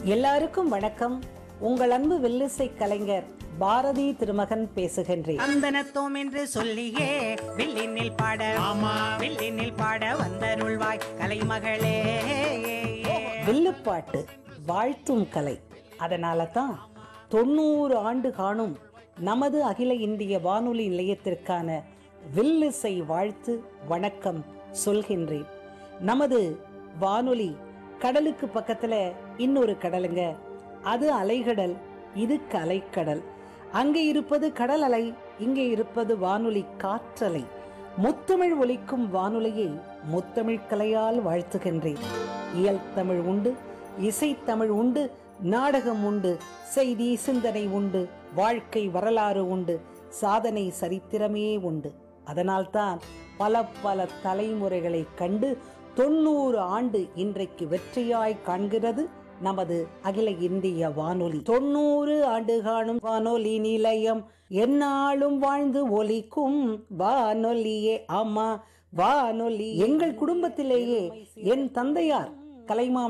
எல்லாருக்கும் வணக்கம் உங்கள் அன்பு வில்லிசை கலைஞர் பாரதி திருமகன் பேசுகின்றேன் அந்தனத்தோம் என்று சொல்லியே வில்லினில் பாட வில்லினில் பாட வந்தருள்வாய் கலைமகளே வில்லுப்பாட்டு வாழ்த்தும் கலை அதனால தான் தொண்ணூறு ஆண்டு காணும் நமது அகில இந்திய வானொலி நிலையத்திற்கான வில்லிசை வாழ்த்து வணக்கம் சொல்கின்றேன் நமது வானொலி கடலுக்கு பக்கத்துல இன்னொரு கடலுங்க அது அலைகடல் இது கலைக்கடல் அங்கே இருப்பது கடல் அலை இங்கே இருப்பது வானொலி காற்றலை முத்தமிழ் ஒலிக்கும் வானொலியை முத்தமிழ் கலையால் வாழ்த்துகின்றேன் இயல் தமிழ் உண்டு இசைத்தமிழ் உண்டு நாடகம் உண்டு செய்தி சிந்தனை உண்டு வாழ்க்கை வரலாறு உண்டு சாதனை சரித்திரமே உண்டு அதனால்தான் பல பல தலைமுறைகளை கண்டு தொண்ணூறு ஆண்டு இன்றைக்கு வெற்றியாய் காண்கிறது நமது அகில இந்திய வானொலி தொண்ணூறு ஆண்டு காணும் வானொலி நிலையம் எந்நாளும் வாழ்ந்து ஒலிக்கும் வானொலியே ஆமா வானொலி எங்கள் குடும்பத்திலேயே என் தந்தையார் கலைமா